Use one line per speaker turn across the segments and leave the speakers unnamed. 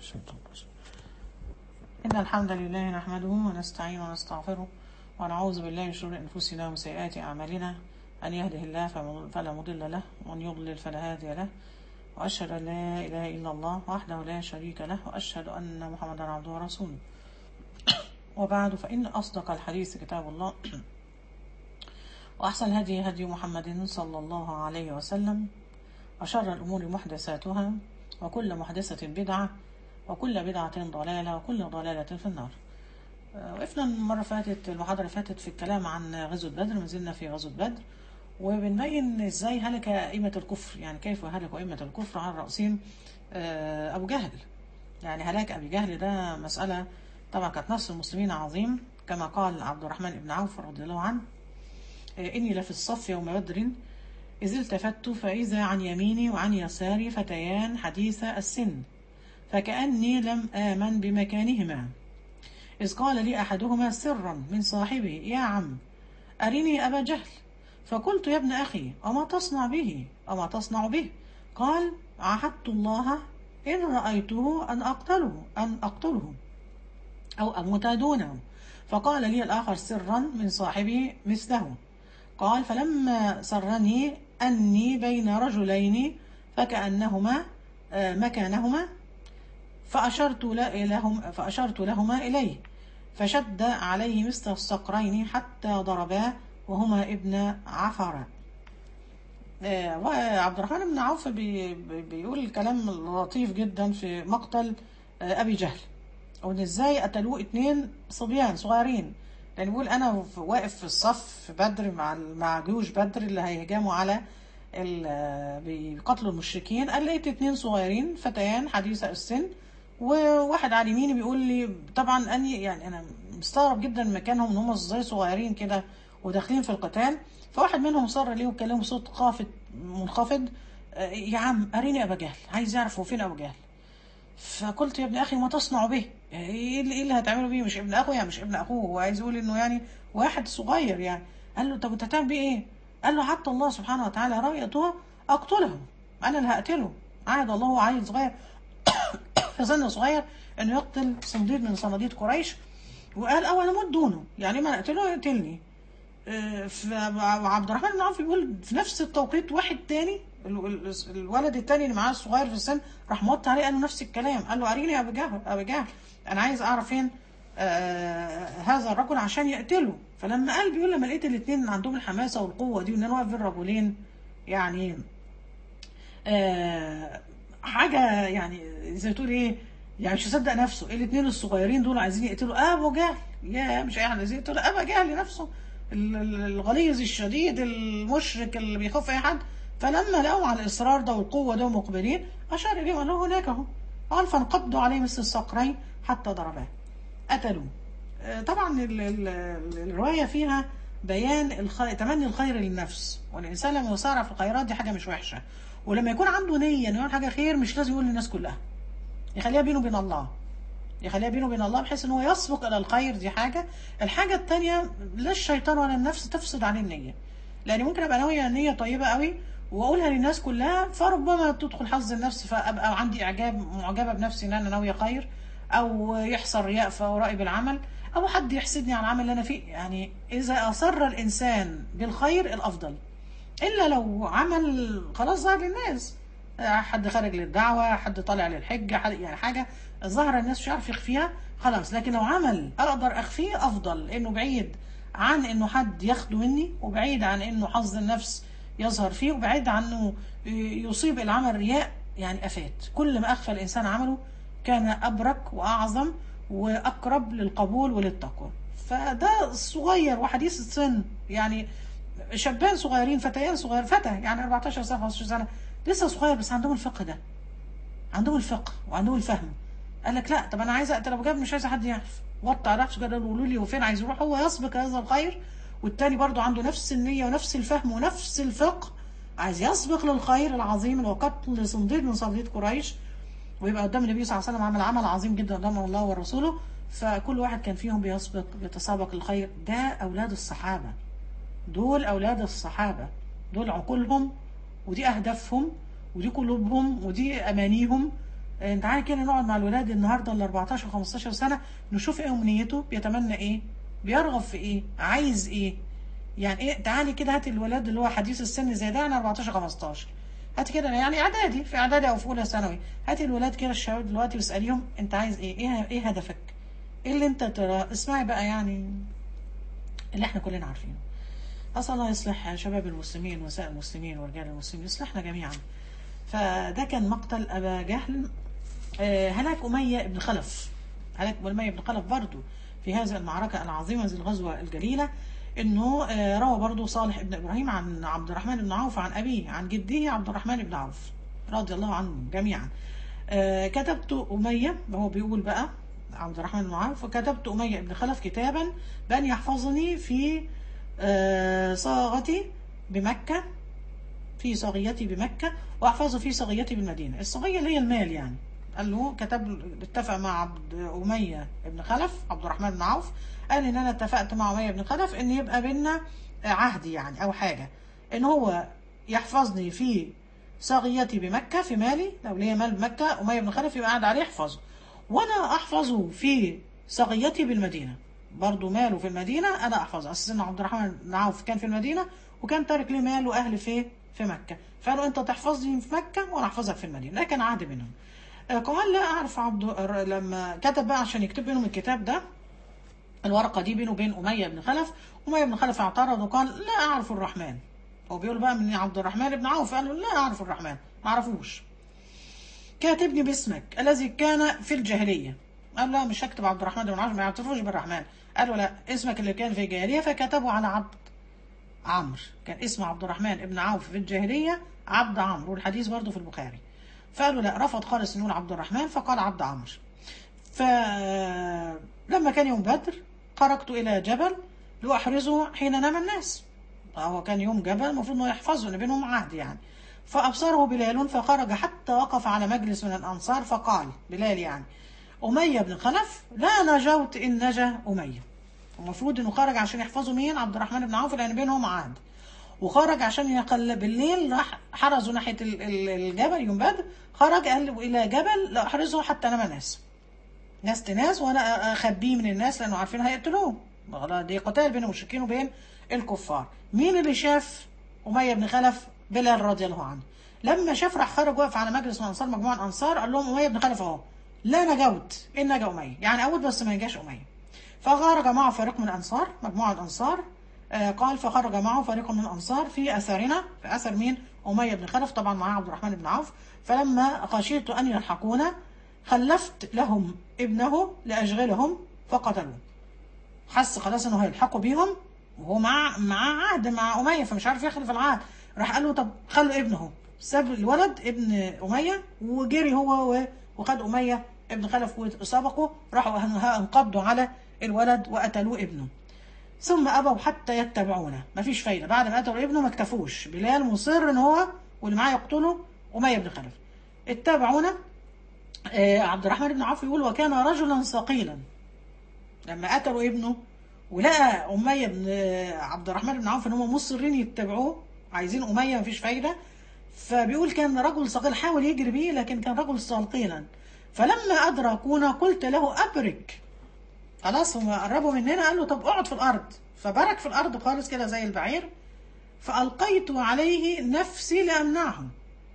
الشيطان الرجيم. إن الحمد لله نحمده ونستعين ونستغفره ونعوذ بالله من شرور أنفسنا ومن سيئات أعمالنا أن يهده الله فم- فلا مضل له ومن يضلل فلا هادي له وأشهد أن لا إله إلا الله وحده لا شريك له وأشهد أن محمدا عبده ورسوله وبعد فإن أصدق الحديث كتاب الله وأحسن الهدي هدي محمد صلى الله عليه وسلم وشر الأمور محدثاتها وكل محدثة بدعة وكل بدعة ضلالة وكل ضلالة في النار آه، وقفنا المرة فاتت المحاضرة اللي فاتت في الكلام عن غزوة بدر ما زلنا في غزوة بدر وبنبين ازاي هلك أئمة الكفر يعني كيف هلك أئمة الكفر على رأسهم آه، أبو جهل يعني هلاك أبي جهل ده مسألة طبعا كانت نصر المسلمين عظيم كما قال عبد الرحمن بن عوف رضي الله عنه آه، إني لفي الصف يوم بدر إذ التفت فإذا عن يميني وعن يساري فتيان حديث السن فكأني لم آمن بمكانهما إذ قال لي أحدهما سرا من صاحبه يا عم أرني أبا جهل فقلت يا ابن أخي أما تصنع به أما تصنع به قال عهدت الله إن رأيته أن أقتله أن أقتله أو أموت دونه فقال لي الآخر سرا من صاحبه مثله قال فلما سرني أني بين رجلين فكأنهما آه، مكانهما فأشرت ل- لهم فأشرت لهما إليه فشد عليه مثل الصقرين حتى ضربا وهما ابن عفرة آه، وعبد الرحمن بن عوف بي بي- بيقول الكلام لطيف جدا في مقتل آه، أبي جهل وإن إزاي قتلوه اتنين صبيان صغيرين يعني بيقول أنا في- واقف في الصف في بدر مع ال- مع جيوش بدر اللي هيهجموا على ال- آه، بيقتلوا المشركين قال لقيت اتنين صغيرين فتيان حديثة السن وواحد على يميني بيقول لي طبعا اني يعني انا مستغرب جدا من مكانهم ان هم ازاي صغيرين كده وداخلين في القتال فواحد منهم صر ليه وكلمه بصوت خافت منخفض آه، يا عم اريني ابا جهل عايز يعرف هو فين ابو جهل فقلت يا ابن اخي ما تصنع به ايه اللي, إيه اللي هتعمله بيه مش ابن اخوه يعني مش ابن اخوه هو عايز يقول انه يعني واحد صغير يعني قال له طب انت هتعمل بيه ايه قال له حتى الله سبحانه وتعالى رأيته اقتله انا اللي هقتله عهد الله هو عيل صغير في سن صغير انه يقتل صنديد من صناديد قريش وقال اول اموت دونه يعني ما اقتله يقتلني آه، فعبد الرحمن بن عوف بيقول في نفس التوقيت واحد تاني ال- ال- الولد التاني اللي معاه الصغير في السن راح موطي عليه قال له نفس الكلام قال له اريني يا ابو جهل ابو جهل انا عايز اعرف فين آه هذا الرجل عشان يقتله فلما قال بيقول لما لقيت الاثنين عندهم الحماسه والقوه دي وان انا واقف بين رجلين يعني آه حاجه يعني زي ما تقول ايه يعني مش مصدق نفسه الاثنين الصغيرين دول عايزين يقتلوا ابو جهل يا مش اي حد عايزين يقتلوا ابا جهل نفسه ال- ال- الغليظ الشديد المشرك اللي بيخاف اي حد فلما لقوا على الاصرار ده والقوه ده ومقبلين اشار اليهم قال له هناك اهو قال فانقضوا عليه مثل الصقرين حتى ضرباه قتلوه آه، طبعا ال- ال- ال- الروايه فيها بيان الخير تمني الخير للنفس والانسان لما يسارع في الخيرات دي حاجه مش وحشه ولما يكون عنده نيه انه يعمل حاجه خير مش لازم يقول للناس كلها يخليها بينه وبين الله يخليها بينه وبين الله بحيث ان هو يسبق الى الخير دي حاجه الحاجه الثانيه لا الشيطان ولا النفس تفسد عليه النيه لان ممكن ابقى ناويه نيه طيبه قوي واقولها للناس كلها فربما تدخل حظ النفس فابقى عندي اعجاب معجبه بنفسي ان انا ناويه خير او يحصل رياء فورائي بالعمل او حد يحسدني على العمل اللي انا فيه يعني اذا اصر الانسان بالخير الافضل الا لو عمل خلاص ظهر للناس آه، حد خارج للدعوه حد طالع للحج حد يعني حاجه ظهر الناس مش عارف يخفيها خلاص لكن لو عمل اقدر اخفيه افضل لانه بعيد عن انه حد ياخده مني وبعيد عن انه حظ النفس يظهر فيه وبعيد عنه يصيب العمل رياء يعني افات كل ما اخفى الانسان عمله كان ابرك واعظم واقرب للقبول وللتقوى فده صغير وحديث السن يعني شابان صغيرين فتيان صغير فتى يعني 14 سنه 15 سنه لسه صغير بس عندهم الفقه ده عندهم الفقه وعندهم الفهم قال لك لا طب انا عايز اقتل ابو جهل مش عايز حد يعرف وطى على نفسه كده قالوا لي وفين عايز يروح هو يسبق هذا الخير والتاني برضو عنده نفس النية ونفس الفهم ونفس الفقه عايز يسبق للخير العظيم اللي هو قتل صنديد من صناديد قريش ويبقى قدام النبي صلى الله عليه وسلم عمل عمل عظيم جدا قدام الله ورسوله فكل واحد كان فيهم بيسبق بيتسابق الخير ده اولاد الصحابه دول اولاد الصحابه دول عقولهم ودي اهدافهم ودي قلوبهم ودي امانيهم آه، تعالي كده نقعد مع الولاد النهارده ال 14 15 سنه نشوف ايه امنيته بيتمنى ايه بيرغب في ايه عايز ايه يعني ايه تعالي كده هاتي الولاد اللي هو حديث السن زي ده انا 14 15 هاتي كده يعني اعدادي في اعدادي او في اولى ثانوي هاتي الولاد كده الشباب دلوقتي واساليهم انت عايز ايه ايه ايه هدفك ايه اللي انت ترى اسمعي بقى يعني اللي احنا كلنا عارفينه أسأل الله يصلح شباب المسلمين ونساء المسلمين ورجال المسلمين يصلحنا جميعا فده كان مقتل أبا جهل آه، هلاك أمية بن خلف هلاك أمية بن خلف برضو في هذه المعركة العظيمة هذه الغزوة الجليلة انه آه، روى برضو صالح بن ابراهيم عن عبد الرحمن بن عوف عن ابيه عن جده عبد الرحمن بن عوف رضي الله عنهم جميعا آه، كتبت اميه هو بيقول بقى عبد الرحمن بن عوف وكتبت اميه بن خلف كتابا بان يحفظني في آه، صاغتي بمكه في صغيتي بمكة وأحفظه في صغيتي بالمدينة الصغية اللي هي المال يعني قال له كتب اتفق مع عبد أمية بن خلف عبد الرحمن بن عوف قال إن أنا اتفقت مع أمية بن خلف إن يبقى بينا عهد يعني أو حاجة إن هو يحفظني في صغيتي بمكة في مالي لو ليا مال بمكة أمية بن خلف يبقى قاعد عليه يحفظه وأنا أحفظه في صغيتي بالمدينة برضه ماله في المدينة أنا أحفظه أساس إن عبد الرحمن بن عوف كان في المدينة وكان تارك لي مال وأهل في في مكة فقالوا أنت تحفظني في مكة وأنا أحفظك في المدينة ده كان عهد بينهم آه، كمان لا أعرف عبد الر- لما كتب بقى عشان يكتب بينهم الكتاب ده الورقة دي بينه وبين أمية بن خلف أمية بن خلف اعترض وقال لا أعرف الرحمن هو بيقول بقى من عبد الرحمن بن عوف قال له لا أعرف الرحمن ما أعرفوش كاتبني باسمك الذي كان في الجاهلية قال لا مش هكتب عبد الرحمن بن عوف ما يعترفوش بالرحمن قال له لا اسمك اللي كان في الجاهلية فكتبه على عبد عمرو كان اسم عبد الرحمن ابن عوف في الجاهلية عبد عمرو والحديث برضه في البخاري فقالوا لا رفض خالص نقول عبد الرحمن فقال عبد عمرو فلما كان يوم بدر خرجت إلى جبل لأحرزه حين نام الناس هو كان يوم جبل المفروض انه يحفظه ان بينهم عهد يعني فأبصره بلال فخرج حتى وقف على مجلس من الأنصار فقال بلال يعني أمية بن خلف لا نجوت إن نجا أمية المفروض انه خرج عشان يحفظوا مين عبد الرحمن بن عوف لان بينهم عهد وخرج عشان يقل بالليل راح حرزوا ناحيه ال- ال- الجبل يوم بدر خرج قال الى جبل لاحرزه حتى نام ناس ناس تناس وانا اخبيه من الناس لانه عارفين هيقتلوه والله دي قتال بين المشركين وبين الكفار مين اللي شاف اميه بن خلف بلال رضي الله عنه لما شاف راح خرج وقف على مجلس من انصار مجموعه انصار قال لهم اميه بن خلف اهو لا نجوت ان نجا اميه يعني اول بس ما نجاش اميه فخرج معه فريق من الأنصار مجموعة أنصار آه، قال فخرج معه فريق من الأنصار في أثرنا في أثر مين أمية بن خلف طبعا معاه عبد الرحمن بن عوف فلما خشيت أن يلحقونا خلفت لهم ابنه لأشغلهم فقتلوه حس خلاص انه هيلحقوا بيهم وهو مع معاه عهد مع اميه فمش عارف يخلف العهد راح قال له طب خلوا ابنه ساب الولد ابن اميه وجري هو و- وخد اميه ابن خلف وسبقه راحوا انقضوا على الولد وقتلوه ابنه ثم ابوا حتى يتبعونا مفيش فايده بعد ما قتلوا ابنه ما اكتفوش بلال مصر ان هو واللي معاه يقتله اميه بن خلف اتبعونا آه، عبد الرحمن بن عوف يقول وكان رجلا ثقيلا لما قتلوا ابنه ولقى أمية بن عبد الرحمن بن عوف إن هم مصرين يتبعوه عايزين أمية مفيش فايدة فبيقول كان رجل ثقيل حاول يجري بيه لكن كان رجل ثقيلا فلما أدركونا قلت له أبرك خلاص هم قربوا مننا قال له طب اقعد في الأرض فبرك في الأرض خالص كده زي البعير فألقيت عليه نفسي لأمنعهم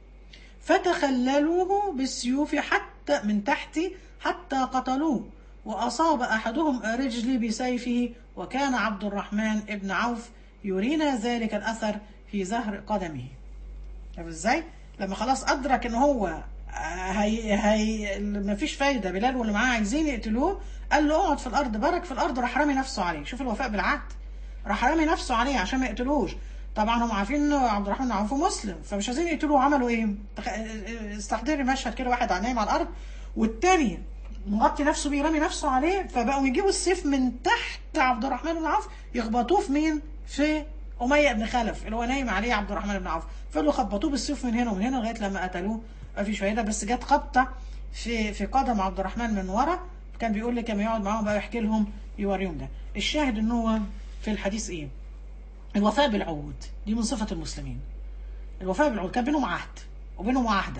فتخللوه بالسيوف حتى من تحتي حتى قتلوه وأصاب أحدهم رجلي بسيفه وكان عبد الرحمن ابن عوف يرينا ذلك الأثر في زهر قدمه طب ازاي لما خلاص أدرك إن هو هي هي مفيش فايدة بلال واللي معاه عايزين يقتلوه قال له اقعد في الأرض برك في الأرض راح رامي نفسه عليه شوف الوفاء بالعهد راح رامي نفسه عليه عشان ما يقتلوش طبعا هم عارفين انه عبد الرحمن بن عوف مسلم فمش عايزين يقتلوه عملوا ايه؟ تخ- استحضري مشهد كده واحد نايم على الارض والتاني مغطي نفسه بيه رامي نفسه عليه فبقوا يجيبوا السيف من تحت عبد الرحمن بن عوف يخبطوه في مين؟ في أمية بن خلف اللي هو نايم عليه عبد الرحمن بن عوف فقالوا خبطوه بالسيف من هنا ومن هنا لغايه لما قتلوه مفيش فايده بس جت خبطه في في قدم عبد الرحمن من ورا كان بيقول لي كان يقعد معاهم بقى يحكي لهم يوريهم ده الشاهد ان هو في الحديث ايه؟ الوفاء بالعهود دي من صفة المسلمين الوفاء بالعهود كان بينهم عهد وبينهم معاهدة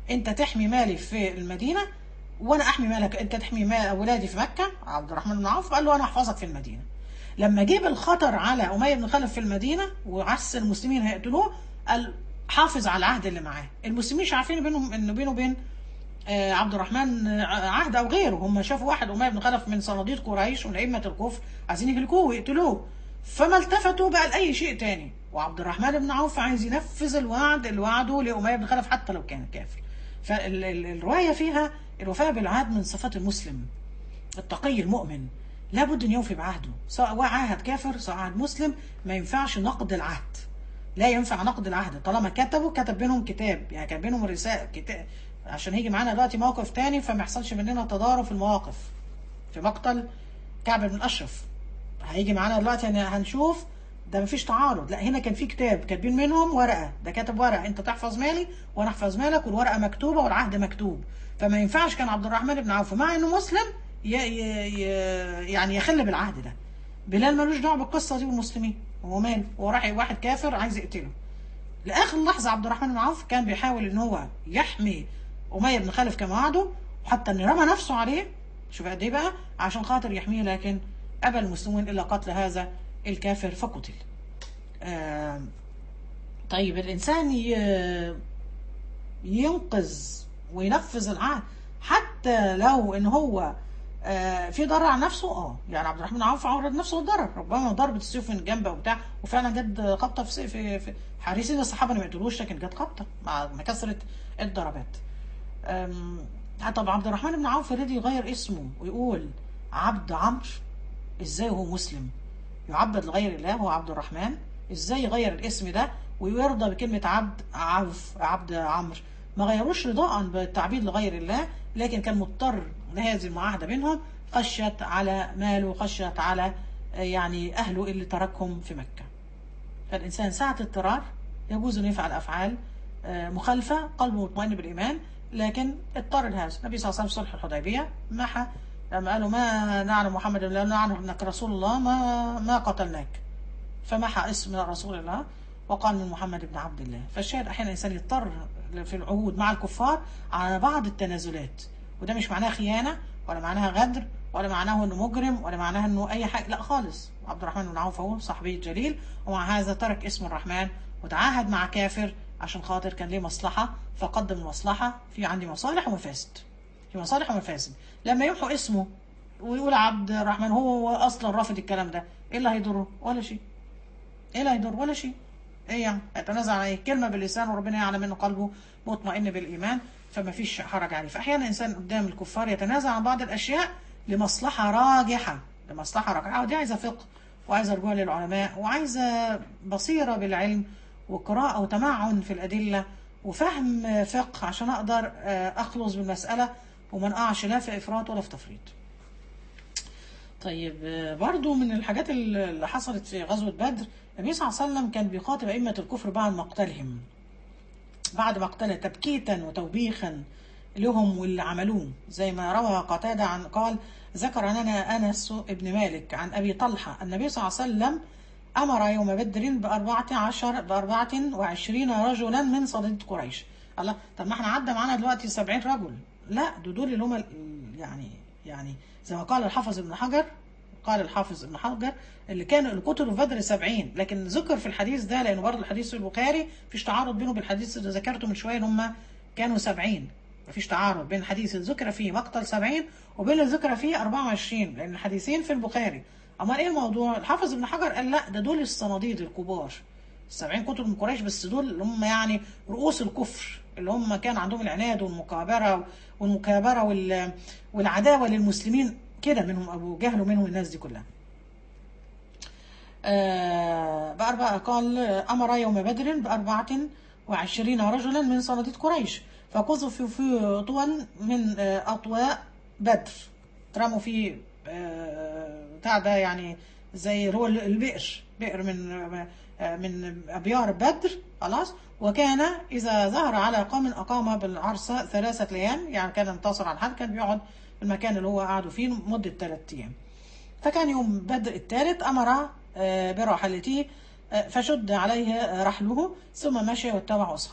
انت تحمي مالي في المدينه وانا احمي مالك انت تحمي مال اولادي في مكه عبد الرحمن بن عوف قال له انا احفظك في المدينه لما جيب الخطر على اميه بن خلف في المدينه وعس المسلمين هيقتلوه قال حافظ على العهد اللي معاه المسلمين مش عارفين بينهم انه بينه وبين آه، عبد الرحمن آه، عهد او غيره هم شافوا واحد اميه بن خلف من صناديد قريش ومن ائمه الكفر عايزين يهلكوه ويقتلوه فما التفتوا بقى لاي شيء تاني وعبد الرحمن بن عوف عايز ينفذ الوعد اللي وعده لاميه بن خلف حتى لو كان كافر فالروايه فيها الوفاء بالعهد من صفات المسلم التقي المؤمن لابد ان يوفي بعهده سواء عاهد كافر سواء عاهد مسلم ما ينفعش نقد العهد لا ينفع نقد العهد طالما كتبوا كتب بينهم كتاب يعني كان بينهم رسائل كتاب عشان هيجي معانا دلوقتي موقف تاني فما يحصلش مننا تضارب في المواقف في مقتل كعب بن اشرف هيجي معانا دلوقتي يعني هنشوف ده مفيش تعارض لا هنا كان في كتاب كاتبين منهم ورقه ده كاتب ورقه انت تحفظ مالي وانا احفظ مالك والورقه مكتوبه والعهد مكتوب فما ينفعش كان عبد الرحمن بن عوف مع انه مسلم ي... ي... ي... يعني يخل بالعهد ده بلال ملوش دعوه بالقصه دي والمسلمين هو ماله هو راح واحد كافر عايز يقتله لاخر لحظه عبد الرحمن بن عوف كان بيحاول ان هو يحمي اميه بن خلف كما وعده وحتى ان رمى نفسه عليه شوف قد ايه بقى عشان خاطر يحميه لكن ابى المسلمون الا قتل هذا الكافر فقتل آه طيب الانسان ي- ينقذ وينفذ العهد حتى لو ان هو آه، في ضرر على نفسه اه يعني عبد الرحمن عوف عرض نفسه للضرر ربما ضربت السيوف من جنبه وبتاع وفعلا جت خبطه في سي- في, في حارسين الصحابه ما يقتلوش لكن جت خبطه مع مع كثره الضربات أم، طب عبد الرحمن بن عوف رضي يغير اسمه ويقول عبد عمرو ازاي هو مسلم يعبد لغير الله هو عبد الرحمن ازاي يغير الاسم ده ويرضى بكلمة عبد عوف عبد عمرو ما غيروش رضاء بالتعبيد لغير الله لكن كان مضطر لهذه المعاهدة بينهم خشيت على ماله خشيت على آه، يعني أهله اللي تركهم في مكة فالإنسان ساعة اضطرار يجوز أن يفعل أفعال آه، مخالفة قلبه مطمئن بالإيمان لكن اضطر لهذا النبي صلى الله عليه وسلم في صلح الحديبية محى لما قالوا ما نعلم محمد لا نعلم انك رسول الله ما ما قتلناك فمحى اسم رسول الله وقال من محمد بن عبد الله فالشاهد احيانا الانسان يضطر في العهود مع الكفار على بعض التنازلات وده مش معناه خيانه ولا معناها غدر ولا معناه انه مجرم ولا معناها انه اي حاجه لا خالص عبد الرحمن بن عوف هو صاحبي الجليل ومع هذا ترك اسم الرحمن وتعاهد مع كافر عشان خاطر كان ليه مصلحه فقدم المصلحه في عندي مصالح ومفاسد في مصالح ومفاسد لما يمحوا اسمه ويقول عبد الرحمن هو اصلا رافض الكلام ده ايه اللي هيضره ولا شيء ايه اللي هيضر ولا شيء ايه يعني هيتنازع عن اي كلمه باللسان وربنا يعلم انه قلبه مطمئن بالايمان فما فيش حرج عليه فاحيانا الانسان قدام الكفار يتنازع عن بعض الاشياء لمصلحه راجحه لمصلحه راجحه ودي عايزه فقه وعايزه رجوع للعلماء وعايزه بصيره بالعلم وقراءه وتمعن في الادله وفهم فقه عشان اقدر آه، اخلص بالمساله وما نقعش لا في افراط ولا في تفريط طيب آه، برضو من الحاجات اللي حصلت في غزوة بدر النبي صلى الله عليه وسلم كان بيخاطب أئمة الكفر بعد مقتلهم بعد مقتله تبكيتا وتوبيخا لهم واللي عملوه زي ما روى قتادة عن قال ذكر لنا أنس بن مالك عن أبي طلحة النبي صلى الله عليه وسلم أمر يوم بدر بأربعة عشر بأربعة وعشرين رجلا من صديد قريش الله طب ما احنا عدى معانا دلوقتي سبعين رجل لا دول دول اللي هم ال- يعني يعني زي ما قال الحافظ ابن حجر قال الحافظ ابن حجر اللي كانوا اللي قتلوا في بدر 70 لكن ذكر في الحديث ده لانه برضه الحديث في البخاري فيش تعارض بينه بالحديث اللي ذكرته من شويه ان هم كانوا 70 مفيش تعارض بين الحديث اللي ذكر فيه مقتل 70 وبين اللي ذكر فيه 24 لان الحديثين في البخاري امال ايه الموضوع الحافظ ابن حجر قال لا ده دول الصناديد الكبار السبعين قتلوا من قريش بس دول اللي هم يعني رؤوس الكفر اللي هم كان عندهم العناد والمكابرة والمكابرة وال- والعداوة للمسلمين كده منهم أبو جهل ومنهم الناس دي كلها آه، بأربعة قال أمر يوم بدر بأربعة وعشرين رجلا من صناديد قريش فقذفوا في طوى من آه، أطواء بدر ترموا في آه، بتاع ده يعني زي هو البئر بئر من آه، من أبيار بدر خلاص وكان إذا ظهر على قوم أقام بالعرصة ثلاثة أيام يعني كان انتصر على حد كان بيقعد في المكان اللي هو قعدوا فيه مدة ثلاثة أيام فكان يوم بدر الثالث أمر آه، براحلته آه، فشد عليه آه، رحله ثم مشى واتبع أصحابه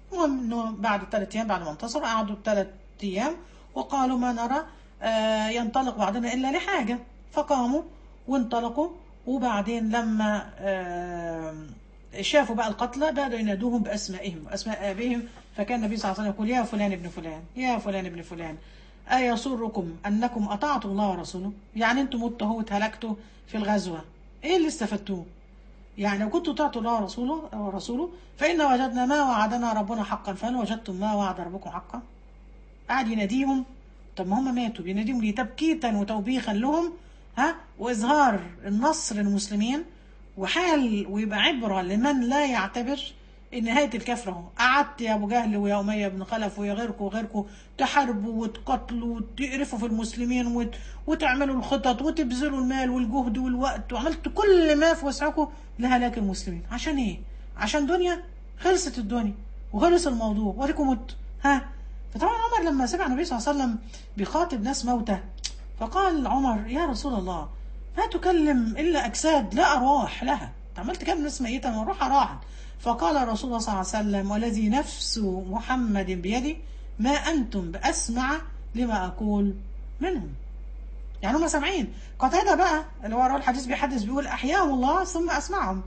المهم انه بعد ثلاث ايام بعد ما انتصر قعدوا ثلاث ايام وقالوا ما نرى آه، ينطلق بعضنا الا لحاجه فقاموا وانطلقوا وبعدين لما آه، شافوا بقى القتلى بدأوا ينادوهم بأسمائهم وأسماء آبائهم فكان النبي صلى الله عليه وسلم يقول يا فلان ابن فلان يا فلان ابن فلان أيسركم أنكم أطعتم الله ورسوله يعني أنتم متوا اهو اتهلكتوا في الغزوة إيه اللي استفدتوه يعني لو كنتوا تعطوا الله ورسوله ورسوله فإن وجدنا ما وعدنا ربنا حقا فهل وجدتم ما وعد ربكم حقا قاعد يناديهم طب ما هم ماتوا بيناديهم ليه تبكيتا وتوبيخا لهم ها وإظهار النصر للمسلمين وحال ويبقى عبرة لمن لا يعتبر ان نهاية الكفر اهو قعدت يا ابو جهل ويا امية بن خلف ويا غيركم وغيركم تحاربوا وتقتلوا وتقرفوا في المسلمين وت... وتعملوا الخطط وتبذلوا المال والجهد والوقت وعملتوا كل ما في وسعكم لهلاك المسلمين عشان ايه؟ عشان دنيا خلصت الدنيا وخلص الموضوع واديكم مت ها فطبعا عمر لما سمع النبي صلى الله عليه وسلم بيخاطب ناس موتى فقال عمر يا رسول الله ما تكلم الا اجساد لا ارواح لها انت عملت كام ناس ميته من روحها راحت فقال رسول الله صلى الله عليه وسلم والذي نفس محمد بيدي ما انتم باسمع لما اقول منهم يعني هم سامعين قتاده بقى اللي ورا الحديث بيحدث بيقول احياهم الله ثم اسمعهم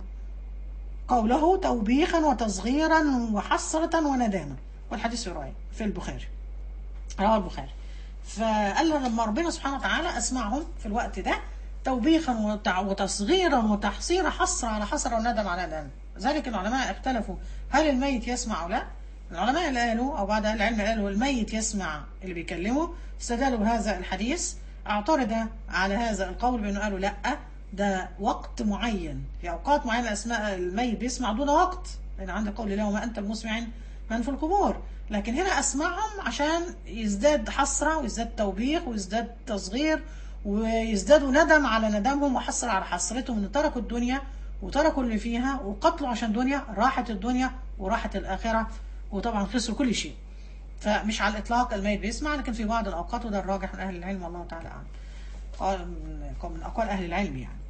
قوله توبيخا وتصغيرا وحسرة وندامة والحديث في رواية في البخاري رواه البخاري فقال له لما ربنا سبحانه وتعالى اسمعهم في الوقت ده توبيخا وتع- وتصغيرا وتحصيرا حصر على حسرة وندم على ندم ذلك العلماء اختلفوا هل الميت يسمع او لا العلماء اللي قالوا او بعض اهل العلم قالوا الميت يسمع اللي بيكلمه استدلوا بهذا الحديث اعترض على هذا القول بانه قالوا لا ده وقت معين في اوقات معينه اسماء الميت بيسمع دون وقت لان عند قول الله وما انت بمسمع من في القبور لكن هنا اسمعهم عشان يزداد حسره ويزداد توبيخ ويزداد تصغير ويزدادوا ندم على ندمهم وحسرة على حسرتهم ان تركوا الدنيا وتركوا اللي فيها وقتلوا عشان دنيا راحت الدنيا وراحت الآخرة وطبعا خسروا كل شيء فمش على الإطلاق الميت بيسمع لكن في بعض الأوقات وده الراجح من أهل العلم والله تعالى أعلم قال من من أقوال أهل العلم يعني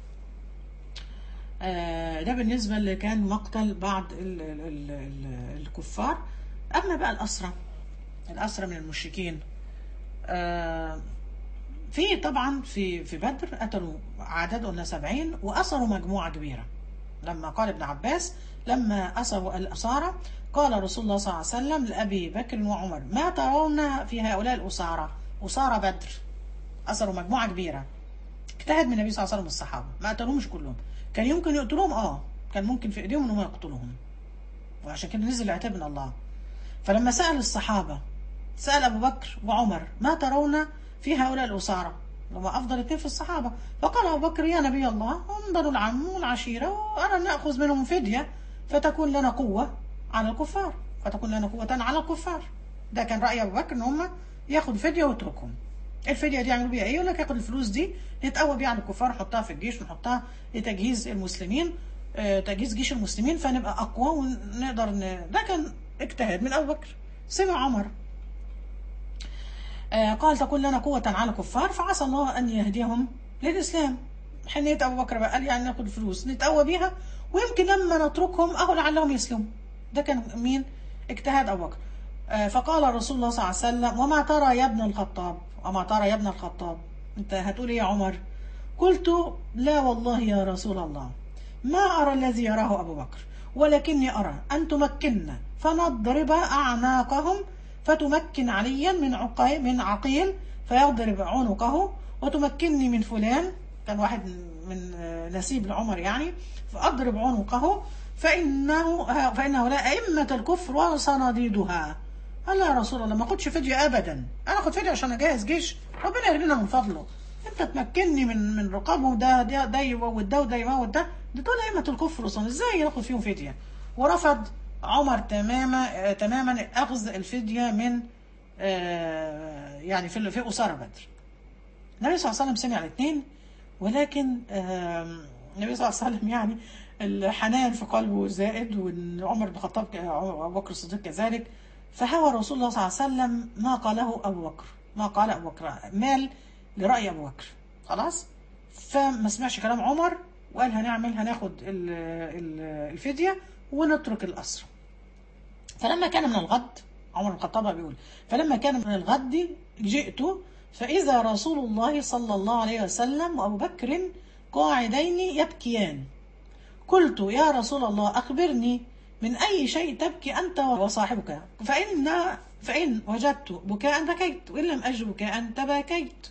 آه، ده بالنسبة اللي كان مقتل بعض ال ال ال ال الكفار أما بقى الأسرة الأسرة من المشركين آه، في طبعا في في بدر قتلوا عدد قلنا 70 وأسروا مجموعة كبيرة لما قال ابن عباس لما أسروا الأسارة قال رسول الله صلى الله عليه وسلم لأبي بكر وعمر ما ترون في هؤلاء الأسارة أسارة بدر أسروا مجموعة كبيرة اجتهد من النبي صلى الله عليه وسلم والصحابة ما قتلوهمش كلهم كان يمكن يقتلوهم اه كان ممكن في ايديهم انهم يقتلوهم وعشان كده نزل العتاب من الله فلما سأل الصحابة سأل أبو بكر وعمر ما ترون في هؤلاء الأسارة لما أفضل اثنين في الصحابة فقال أبو بكر يا نبي الله هم بنو العم والعشيرة وأنا نأخذ منهم فدية فتكون لنا قوة على الكفار فتكون لنا قوة على الكفار ده كان رأي أبو بكر إن هم ياخد فدية ويتركهم الفدية دي يعملوا بيها إيه؟ يقول لك ياخد الفلوس دي نتقوى بيها على الكفار نحطها في الجيش ونحطها لتجهيز المسلمين آه، تجهيز جيش المسلمين فنبقى أقوى ونقدر ن... ده كان اجتهاد من أبو بكر سمع عمر آه، قال تكون لنا قوة على الكفار فعسى الله أن يهديهم للإسلام حنية أبو بكر بقى قال يعني ناخد فلوس نتقوى بيها ويمكن لما نتركهم أهو لعلهم يسلموا ده كان مين اجتهاد أبو بكر آه، فقال رسول الله صلى الله عليه وسلم وما ترى يا ابن الخطاب وما ترى يا ابن الخطاب انت هتقول ايه يا عمر قلت لا والله يا رسول الله ما أرى الذي يراه أبو بكر ولكني أرى أن تمكننا فنضرب أعناقهم فتمكن عليا من عقيل من عقيل فيضرب عنقه وتمكنني من فلان كان واحد من آه، نسيب لعمر يعني فأضرب عنقه فإنه فإن هؤلاء أئمة الكفر وصناديدها قال لا يا رسول الله ما اخدش فدية أبدا أنا أخد فدية عشان أجهز جيش ربنا يهدينا من فضله أنت تمكنني من من رقابهم ده ده ده يموت ده وده يموت ده ده دول أئمة الكفر وصناديد إزاي ناخد فيهم فدية ورفض عمر تماما آه، تماما أخذ الفدية من آه، يعني في في أسارة بدر النبي صلى الله عليه وسلم سمع الاثنين ولكن آم، النبي صلى الله عليه وسلم يعني الحنان في قلبه زائد وان عمر بن الخطاب ك- ابو بكر الصديق كذلك فهوى رسول الله صلى الله عليه وسلم ما قاله ابو بكر ما قال ابو بكر مال لراي ابو بكر خلاص فما سمعش كلام عمر وقال هنعمل هناخد ال- ال- الفديه ونترك الاسرى فلما كان من الغد عمر بن الخطاب بيقول فلما كان من الغد جئت فإذا رسول الله صلى الله عليه وسلم وأبو بكر قاعدين يبكيان قلت يا رسول الله أخبرني من أي شيء تبكي أنت وصاحبك فإن فإن وجدت بكاء بكيت وإن لم أجد بكاء تباكيت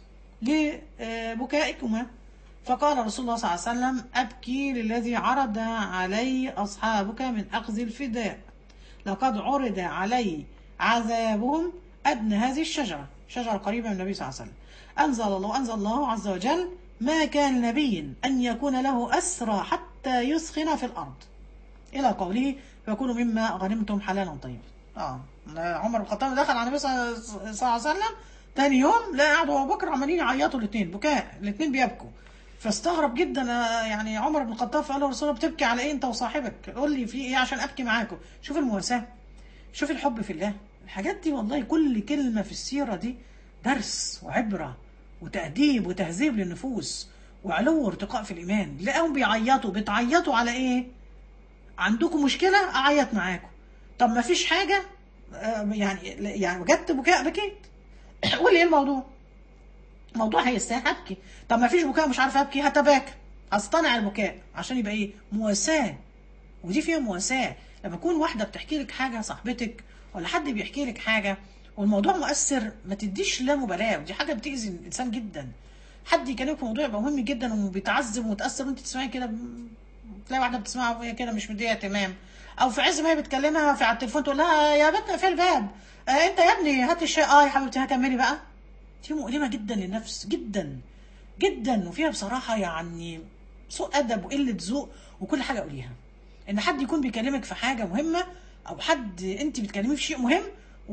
لبكائكما فقال رسول الله صلى الله عليه وسلم أبكي للذي عرض علي أصحابك من أخذ الفداء لقد عرض علي عذابهم أدنى هذه الشجرة شجرة قريبة من النبي صلى الله عليه وسلم أنزل الله أنزل الله عز وجل ما كان نبي أن يكون له أسرى حتى يسخن في الأرض إلى قوله فيكونوا مما غنمتم حلالا طيبا آه عمر بن الخطاب دخل على النبي صلى الله عليه وسلم تاني يوم لا قعدوا أبو بكر عمالين يعيطوا الاثنين بكاء الاثنين بيبكوا فاستغرب جدا يعني عمر بن الخطاب فقال له رسول الله بتبكي على ايه انت وصاحبك قول لي في ايه عشان ابكي معاكم شوف المواساه شوف الحب في الله الحاجات دي والله كل كلمه في السيره دي درس وعبره وتأديب وتهذيب للنفوس وعلو ارتقاء في الايمان لقاهم بيعيطوا بتعيطوا على ايه عندكم مشكله اعيط معاكم طب ما فيش حاجه يعني يعني وجدت بكاء بكيت قول ايه الموضوع الموضوع هيستاهل ابكي طب ما فيش بكاء مش عارفه ابكي هتباكى اصطنع البكاء عشان يبقى ايه مواساه ودي فيها مواساه لما تكون واحده بتحكي لك حاجه صاحبتك ولا حد بيحكي لك حاجه والموضوع مؤثر ما تديش لا مبالاه ودي حاجه بتاذي الانسان جدا حد يكلمك في موضوع يبقى مهم جدا وبيتعذب ومتاثر وانت تسمعي كده تلاقي واحده بتسمعها وهي كده مش مديه اهتمام او في عز ما هي بتكلمها في على التليفون تقول لها يا بنت في الباب آه انت يا ابني هات الشاي اه يا حبيبتي هكملي بقى دي مؤلمه جدا للنفس جدا جدا وفيها بصراحه يعني سوء ادب وقله ذوق وكل حاجه قوليها ان حد يكون بيكلمك في حاجه مهمه او حد انت بتكلميه في شيء مهم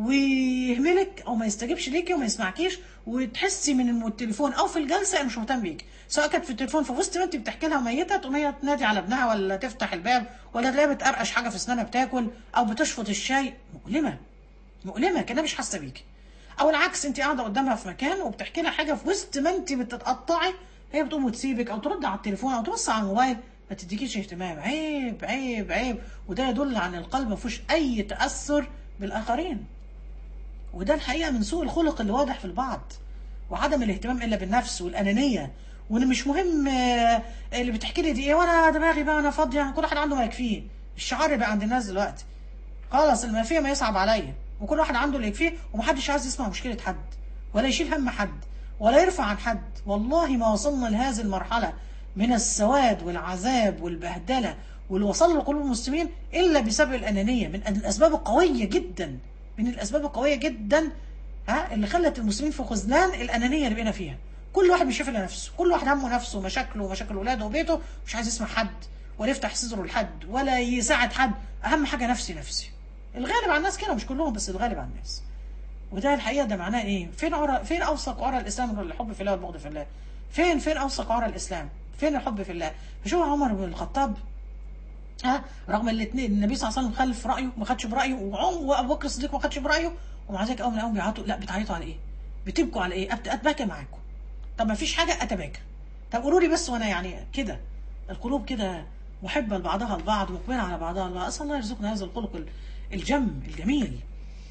ويهملك او ما يستجيبش ليكي وما يسمعكيش وتحسي من التليفون او في الجلسه انه مش مهتم بيك سواء كانت في التليفون في وسط ما انت بتحكي لها ميته تقوم هي تنادي على ابنها ولا تفتح الباب ولا تلاقيها بتقرقش حاجه في اسنانها بتاكل او بتشفط الشاي مؤلمه مؤلمه كانها مش حاسه بيكي او العكس انت قاعده قدامها في مكان وبتحكي لها حاجه في وسط ما انت بتتقطعي هي بتقوم وتسيبك او ترد على التليفون او تبص على الموبايل ما تديكيش اهتمام عيب عيب عيب وده يدل عن القلب ما فيهوش اي تاثر بالاخرين وده الحقيقه من سوء الخلق اللي واضح في البعض وعدم الاهتمام الا بالنفس والانانيه وان مش مهم اللي بتحكي لي دي ايه وانا دماغي بقى انا فاضيه كل واحد عنده ما يكفيه الشعار بقى عند الناس دلوقتي خلاص اللي ما فيه ما يصعب عليا وكل واحد عنده اللي يكفيه ومحدش عايز يسمع مشكله حد ولا يشيل هم حد ولا يرفع عن حد والله ما وصلنا لهذه المرحله من السواد والعذاب والبهدله واللي وصل لقلوب المسلمين الا بسبب الانانيه من الاسباب القويه جدا من الاسباب القويه جدا ها اللي خلت المسلمين في خذلان الانانيه اللي بقينا فيها كل واحد بيشوف الا نفسه كل واحد همه نفسه ومشاكله ومشاكل اولاده وبيته مش عايز يسمع حد ولا يفتح صدره لحد ولا يساعد حد اهم حاجه نفسي نفسي الغالب على الناس كده مش كلهم بس الغالب على الناس وده الحقيقه ده معناه ايه فين عرى فين اوثق عرى الاسلام من الحب في الله والبغض في الله فين فين اوثق عرى الاسلام فين الحب في الله فشوف عمر بن الخطاب ها رغم الاثنين النبي صلى الله عليه وسلم خلف رايه ما خدش برايه وابو بكر الصديق ما خدش برايه ومع ذلك اول ما قاموا بيعيطوا لا بتعيطوا على ايه؟ بتبكوا على ايه؟ اتباكى معاكم طب ما فيش حاجه اتباكى طب قولوا لي بس وانا يعني كده القلوب كده محبه لبعضها البعض مقبله على بعضها البعض اسال الله يرزقنا هذا الخلق الجم الجميل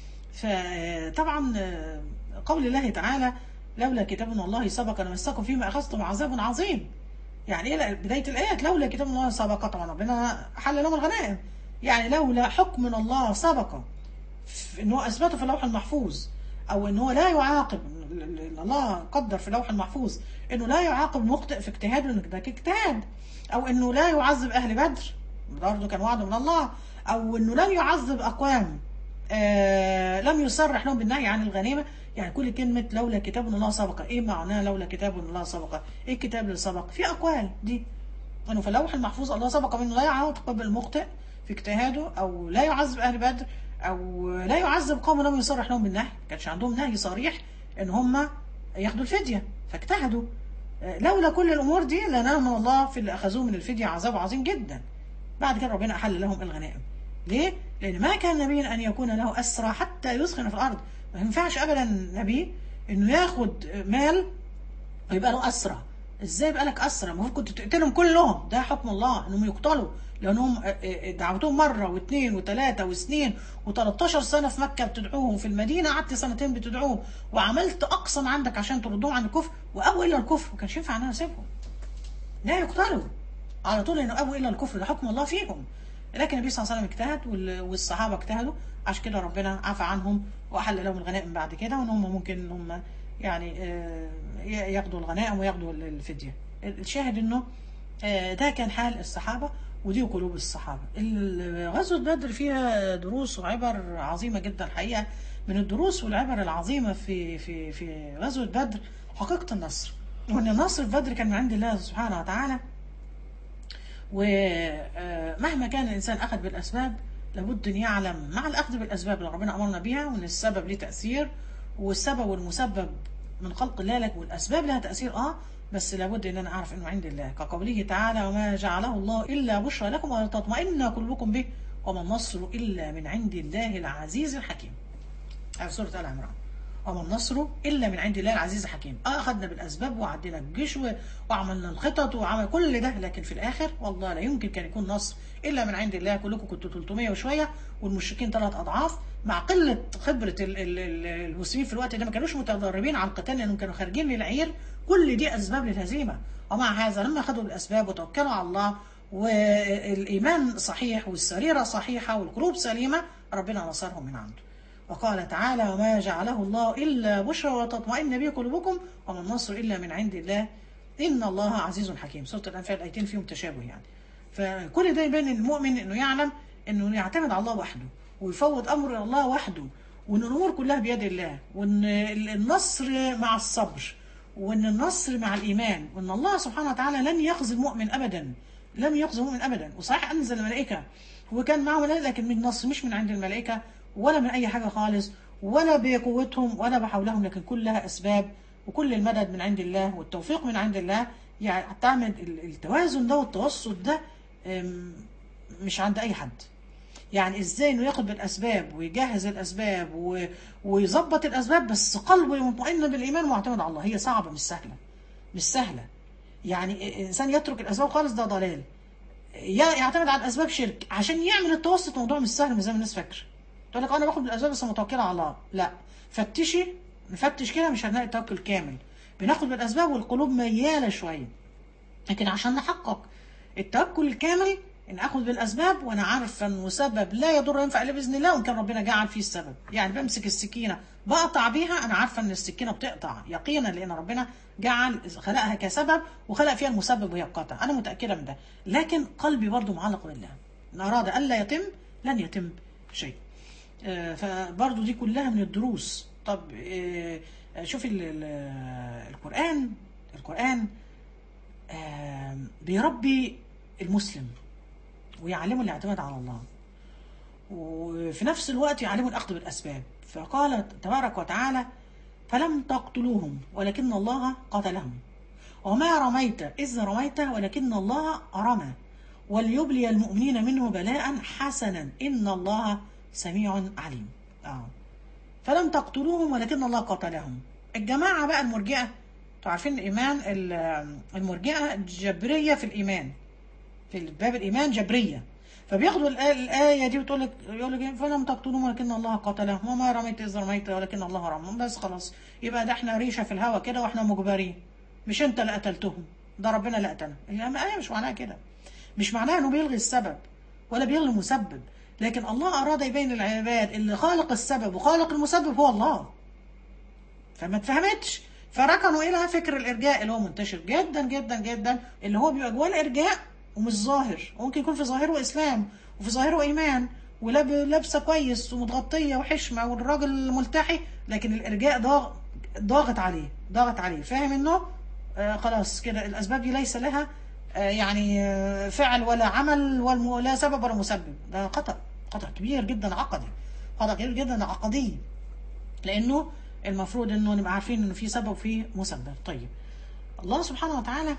فطبعا قول الله تعالى لولا كتاب من الله سبق لمسكم فيما اخذتم عذاب عظيم يعني ايه بدايه الايات لولا كتاب من الله سبق طبعا ربنا حل لهم الغنائم يعني لولا حكم من الله سبق ان هو اثبته في اللوح المحفوظ او ان هو لا يعاقب الله قدر في اللوح المحفوظ انه لا يعاقب مخطئ في اجتهاده لان ده اجتهاد او انه لا يعذب اهل بدر برضه كان وعد من الله او انه لا يعذب اقوام آه لم يصرح لهم بالنهي عن الغنيمه يعني كل كلمه لولا كتاب من الله سبق ايه معناه لولا كتاب من الله سبق ايه الكتاب اللي سبق في اقوال دي انه في اللوح المحفوظ الله سبق منه لا يعاقب المخطئ في اجتهاده او لا يعذب اهل بدر او لا يعذب قوم لم يصرح لهم بالنهي ما كانش عندهم نهي صريح ان هم ياخدوا الفديه فاجتهدوا لولا كل الامور دي لنام الله في اللي اخذوه من الفديه عذاب عظيم جدا بعد كده ربنا احل لهم الغنائم ليه؟ لان ما كان نبي ان يكون له اسرى حتى يسخن في الارض ما ينفعش ابدا نبي انه ياخد مال ويبقى له اسرى ازاي بقى لك اسرى المفروض كنت تقتلهم كلهم ده حكم الله انهم يقتلوا لانهم آه، آه، دعوتهم مره واثنين وثلاثه وسنين و13 سنه في مكه بتدعوهم في المدينه قعدت سنتين بتدعوهم وعملت اقصى ما عندك عشان تردهم عن الكفر وابوا الى الكفر ما كانش ينفع ان انا اسيبهم لا يقتلوا على طول انه ابوا الى الكفر ده حكم الله فيهم لكن النبي صلى الله عليه وسلم اجتهد وال- والصحابه اجتهدوا عشان كده ربنا عفى عنهم واحل لهم الغنائم بعد كده وان هم ممكن ان هم يعني آه، ي- ياخدوا الغنائم وياخدوا ال- الفديه الشاهد انه آه، ده كان حال الصحابه ودي قلوب الصحابه ال- غزوه بدر فيها دروس وعبر عظيمه جدا الحقيقه من الدروس والعبر العظيمه في في في غزوه بدر حقيقه النصر وان النصر في بدر كان من عند الله سبحانه وتعالى ومهما كان الانسان اخذ بالاسباب لابد ان يعلم مع الاخذ بالاسباب اللي ربنا امرنا بيها وان السبب ليه تاثير والسبب والمسبب من خلق الله لك والاسباب لها تاثير اه بس لابد ان انا اعرف انه عند الله كقوله تعالى وما جعله الله الا بشرى لكم ولتطمئن قلوبكم به وما النصر الا من عند الله العزيز الحكيم. في سوره ال عمران. وما النصر الا من عند الله العزيز الحكيم اه اخذنا بالاسباب وعدينا الجيش و- وعملنا الخطط وعمل كل ده لكن في الاخر والله لا يمكن كان يكون نصر الا من عند الله كلكم كنتوا 300 وشويه والمشركين ثلاث اضعاف مع قله خبره ال- ال- ال- المسلمين في الوقت ده ما كانوش متدربين على القتال لانهم كانوا خارجين للعير كل دي اسباب للهزيمه ومع هذا لما اخذوا الاسباب وتوكلوا على الله والايمان صحيح والسريره صحيحه والقلوب سليمه ربنا نصرهم من عنده وقال تعالى وما جعله الله إلا بشرى وتطمئن به قلوبكم وما النصر إلا من عند الله إن الله عزيز حكيم سورة الأنفال الآيتين فيهم تشابه يعني فكل ده يبين المؤمن إنه يعلم إنه يعتمد على الله وحده ويفوض أمره إلى الله وحده وإن الأمور كلها بيد الله وإن النصر مع الصبر وإن النصر مع الإيمان وإن الله سبحانه وتعالى لن يخزي المؤمن أبدا لم يخزي المؤمن أبدا وصحيح أنزل الملائكة وكان معه ملائكة لكن من النصر مش من عند الملائكة ولا من أي حاجة خالص ولا بقوتهم ولا بحولهم لكن كلها أسباب وكل المدد من عند الله والتوفيق من عند الله يعني تعمل ال- التوازن ده والتوسط ده أم، مش عند أي حد يعني ازاي انه ياخد بالاسباب ويجهز الاسباب و... ويظبط الاسباب بس قلبه مطمئن بالايمان ومعتمد على الله هي صعبه مش سهله مش سهله يعني انسان يترك الاسباب خالص ده ضلال يا- يعتمد على الاسباب شرك عشان يعمل التوسط موضوع مش سهل مش زي ما الناس فاكره تقول لك انا باخد بالاسباب بس متوكله على الله لا فتشي نفتش كده مش هنلاقي توكل كامل بناخد بالاسباب والقلوب مياله شويه لكن عشان نحقق التوكل الكامل ان اخذ بالاسباب وانا عارف ان سبب لا يضر ينفع الا باذن الله وان كان ربنا جعل فيه السبب يعني بمسك السكينه بقطع بيها انا عارفه ان السكينه بتقطع يقينا لان ربنا جعل خلقها كسبب وخلق فيها المسبب وهي القطع انا متاكده من ده لكن قلبي برضو معلق بالله ان اراد الا يتم لن يتم شيء آه، فبرضو دي كلها من الدروس طب آه، شوفي ال- ال- القرآن القرآن آه، بيربي المسلم ويعلمه الاعتماد على الله وفي نفس الوقت يعلمه الأخذ بالأسباب فقال تبارك وتعالى فلم تقتلوهم ولكن الله قتلهم وما رميت إذ رميت ولكن الله رمى وليبلي المؤمنين منه بلاء حسنا إن الله سميع عليم آه. فلم تقتلوهم ولكن الله قتلهم الجماعة بقى المرجئة انتوا عارفين الإيمان ال- المرجئة جبرية في الإيمان في باب الإيمان جبرية فبياخدوا الآية, الآية دي وتقول لك يقول لك إيه؟ فلم تقتلوهم ولكن الله قتلهم وما رميت إذ رميت ولكن الله رمى بس خلاص يبقى ده احنا ريشة في الهوا كده واحنا مجبرين مش انت اللي قتلتهم ده ربنا اللي قتلهم الآية مش معناها كده مش معناها انه بيلغي السبب ولا بيلغي المسبب لكن الله اراد يبين للعباد اللي خالق السبب وخالق المسبب هو الله فما اتفهمتش فركنوا الى فكر الارجاء اللي هو منتشر جدا جدا جدا اللي هو بيبقى جواه الارجاء ومش ظاهر وممكن يكون في ظاهره اسلام وفي ظاهره ايمان ولابسه كويس ومتغطيه وحشمه والراجل ملتحي لكن الارجاء ضاغ ضاغط عليه ضاغط عليه فاهم انه آه خلاص كده الاسباب دي ليس لها آه يعني آه فعل ولا عمل والم- لا سبب ولا مسبب ده خطأ خطأ كبير جدا عقدي خطأ كبير جدا عقدي لانه المفروض انه نبقى عارفين انه في سبب وفي مسبب طيب الله سبحانه وتعالى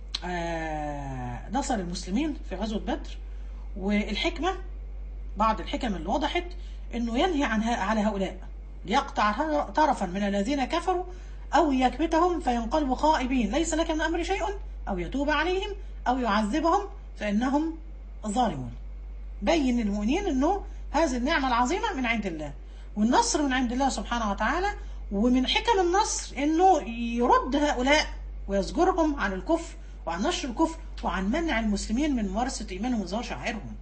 آه، نصر المسلمين في غزوة بدر والحكمة بعض الحكم اللي وضحت انه ينهي عن ه- على هؤلاء ليقطع ه- طرفا من الذين كفروا أو يكبتهم فينقلبوا خائبين ليس لك من أمر شيء أو يتوب عليهم أو يعذبهم فإنهم ظالمون بين للمؤمنين أنه هذه النعمة العظيمة من عند الله والنصر من عند الله سبحانه وتعالى ومن حكم النصر أنه يرد هؤلاء ويزجرهم عن الكفر وعن نشر الكفر وعن منع المسلمين من ممارسة إيمانهم وظهور شعائرهم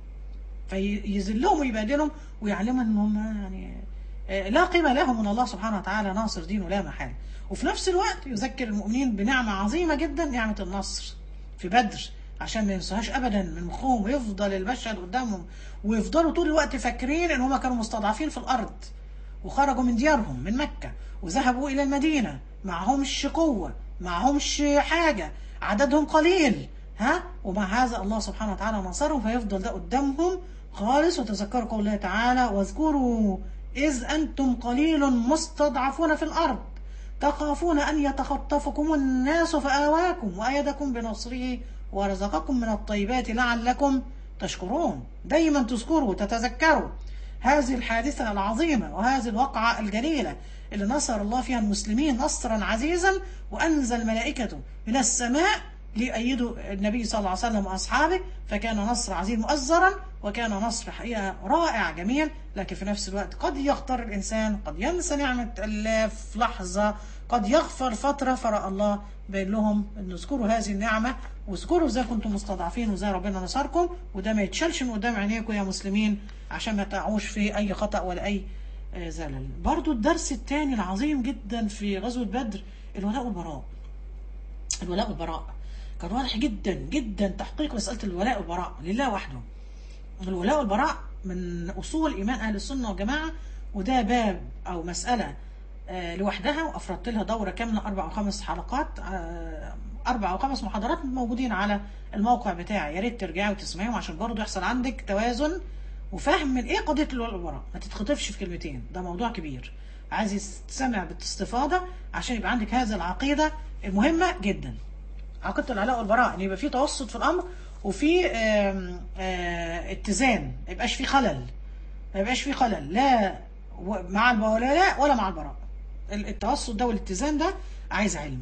فيذلهم ويبادلهم ويعلمهم انهم يعني آه، لا قيمة لهم من الله سبحانه وتعالى ناصر دينه لا محال وفي نفس الوقت يذكر المؤمنين بنعمة عظيمة جدا نعمة النصر في بدر عشان ما ينسوهاش ابدا من مخهم ويفضل المشهد قدامهم ويفضلوا طول الوقت فاكرين ان هم كانوا مستضعفين في الارض وخرجوا من ديارهم من مكة وذهبوا الى المدينة معهمش قوة معهمش حاجة عددهم قليل ها ومع هذا الله سبحانه وتعالى نصرهم فيفضل ده قدامهم خالص وتذكروا قول الله تعالى واذكروا إذ أنتم قليل مستضعفون في الأرض تخافون أن يتخطفكم الناس فآواكم وأيدكم بنصره ورزقكم من الطيبات لعلكم تشكرون دايما تذكروا تتذكروا هذه الحادثة العظيمة وهذه الوقعة الجليلة اللي نصر الله فيها المسلمين نصرا عزيزا وأنزل ملائكته من السماء ليؤيدوا النبي صلى الله عليه وسلم وأصحابه فكان نصر عزيز مؤزرا وكان نصر حقيقة رائع جميل لكن في نفس الوقت قد يختار الإنسان قد ينسى نعمة الله في لحظة قد يغفر فترة فرأى الله بين لهم ان اذكروا هذه النعمة واذكروا ازاي كنتم مستضعفين وازاي ربنا نصركم وده ما يتشالش من قدام عينيكم يا مسلمين عشان ما تقعوش في أي خطأ ولا أي آه، زلل برضو الدرس الثاني العظيم جدا في غزوة بدر الولاء والبراء الولاء والبراء كان واضح جدا جدا تحقيق مسألة الولاء والبراء لله وحده الولاء والبراء من أصول إيمان أهل السنة والجماعة وده باب أو مسألة آه، لوحدها وأفردت لها دورة كاملة أربع أو خمس حلقات آه، أربع أو خمس محاضرات موجودين على الموقع بتاعي يا ريت ترجعي وتسمعيهم عشان برضه يحصل عندك توازن وفهم من إيه قضية الولاء والبراء ما تتخطفش في كلمتين ده موضوع كبير عايز تسمع باستفاضة عشان يبقى عندك هذه العقيدة المهمة جدا عقيدة العلاء والبراء ان يبقى في توسط في الامر وفي آم، آه، اتزان ما يبقاش في خلل ما يبقاش في خلل لا و- مع الولاء ولا مع البراء ال- التوسط ده والاتزان ده عايز علم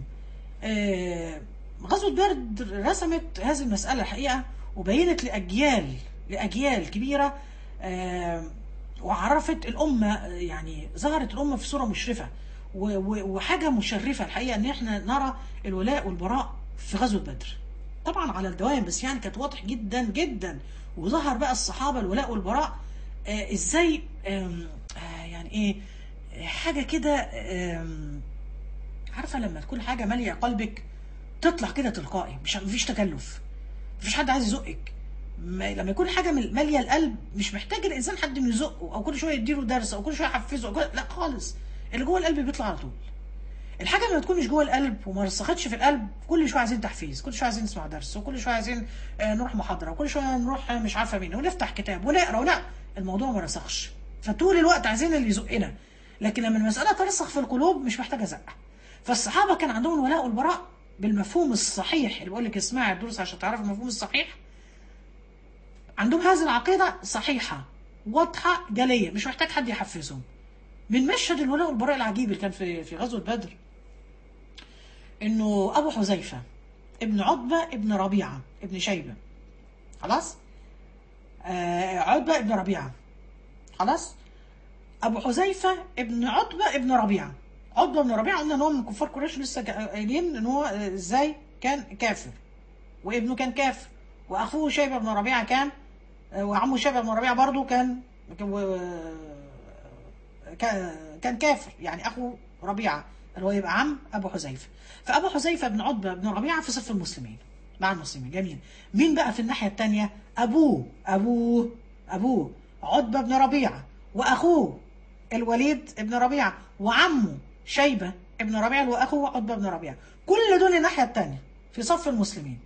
آه، غزوة برد رسمت هذه المسألة الحقيقة وبينت لأجيال لأجيال كبيرة آه، وعرفت الأمة يعني ظهرت الأمة في صورة مشرفة و- و- وحاجة مشرفة الحقيقة إن إحنا نرى الولاء والبراء في غزوة بدر طبعا على الدوام بس يعني كانت واضح جدا جدا وظهر بقى الصحابة الولاء والبراء آه ازاي آم، آه يعني ايه آه، حاجة كده آم، عارفة لما تكون حاجة مالية قلبك تطلع كده تلقائي مش مفيش تكلف مفيش حد عايز يزقك ما- لما يكون حاجة من- مالية القلب مش محتاج الإنسان حد من يزقه أو كل شوية يديله درس أو كل شوية يحفزه أو كل... لا خالص اللي جوه القلب بيطلع على طول الحاجة لما تكون مش جوه القلب وما رسختش في القلب كل شوية عايزين تحفيز كل شوية عايزين نسمع درس وكل شوية عايزين آه، نروح محاضرة وكل شوية نروح آه، مش عارفة مين ونفتح كتاب ونقرا ولا الموضوع ما رسخش فطول الوقت عايزين اللي يزقنا لكن لما المسألة ترسخ في القلوب مش محتاجة زقة فالصحابة كان عندهم الولاء والبراء بالمفهوم الصحيح اللي بقول لك اسمعي الدروس عشان تعرفي المفهوم الصحيح عندهم هذه العقيدة صحيحة واضحة جلية مش محتاج حد يحفزهم من مشهد الولاء والبراء العجيب اللي كان في في غزوة بدر انه ابو حذيفة ابن عتبة ابن ربيعة ابن شيبة خلاص آه عتبة ابن ربيعة خلاص ابو حذيفة ابن عتبة ابن ربيعة عتبة ابن ربيعة قلنا ان هو من كفار قريش لسه جا- قايلين ان هو آه، ازاي كان كافر وابنه كان كافر واخوه شيبة بن ربيعة كان آه، وعمه شيبة بن ربيعة برضه كان كان- و- كان كان كافر يعني اخو ربيعه اللي هو يبقى عم ابو حذيفه فابو حذيفه بن عتبه بن ربيعه في صف المسلمين مع المسلمين جميل مين بقى في الناحيه الثانيه ابوه ابوه ابوه عتبه بن ربيعه واخوه الوليد بن ربيعه وعمه شيبه ابن ربيعه واخوه عتبه بن ربيعه كل دول الناحيه الثانيه في صف المسلمين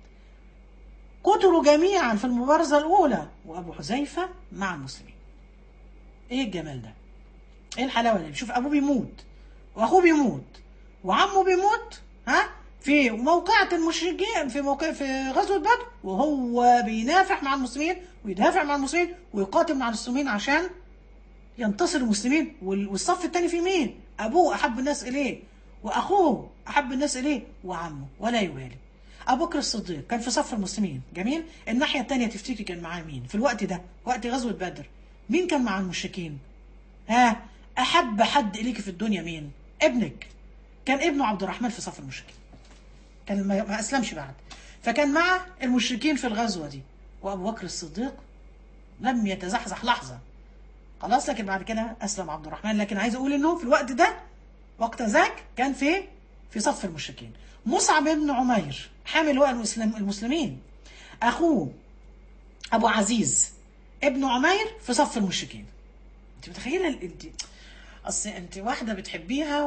قتلوا جميعا في المبارزه الاولى وابو حذيفه مع المسلمين ايه الجمال ده ايه الحلاوه دي شوف ابوه بيموت واخوه بيموت وعمه بيموت ها في موقعة المشركين في موقع في غزوة بدر وهو بينافح مع المسلمين ويدافع مع المسلمين ويقاتل مع المسلمين عشان ينتصر المسلمين وال- والصف الثاني في مين؟ ابوه احب الناس اليه واخوه احب الناس اليه وعمه ولا يبالي ابو بكر الصديق كان في صف المسلمين جميل الناحيه الثانيه تفتكري كان معاه مين في الوقت ده وقت غزوه بدر مين كان مع المشركين ها احب حد اليك في الدنيا مين ابنك كان ابنه عبد الرحمن في صف المشركين كان ما ما اسلمش بعد فكان مع المشركين في الغزوه دي وابو بكر الصديق لم يتزحزح لحظه خلاص لكن بعد كده اسلم عبد الرحمن لكن عايز اقول انه في الوقت ده وقت ذاك كان في في صف المشركين مصعب بن عمير حامل لواء المسلم المسلمين اخوه ابو عزيز ابن عمير في صف المشركين انت متخيله ال- انت اصل انت واحده بتحبيها